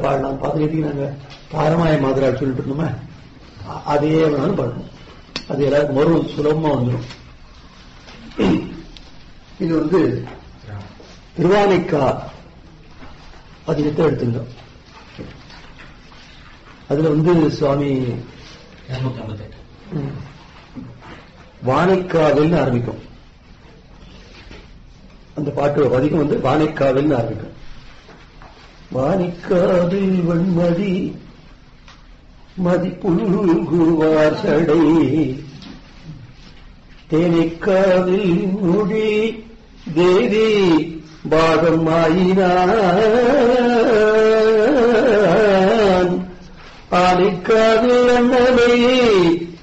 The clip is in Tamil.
பாடலாம் பாதுகாட்டி நாங்க தாரமாய மாதிரா சொல்லிட்டு இருந்தோமே அ- அதே வேணாலும் பாடணும் அது எல்லாருக்கும் வரும் சுலபமா வந்துடும் இது வந்து திருவானைக்கா பதிகத்தை எடுத்துங்க அதுல வந்து சுவாமி இருநூத்தி ஐம்பத்தெட்டு ம், வானைக்காவில்னு ஆரம்பிக்கும் அந்த பாட்டு பதிகம் வந்து வானைக்காவில்னு ஆரம்பிக்கும் வானிக்காவில் வெண்மதி மதிப்புழுகுவார் சடை தேனிக்காவில் முடி தேவி பாகம் ஆயினான் ஆனைக்காவில் அண்ணனை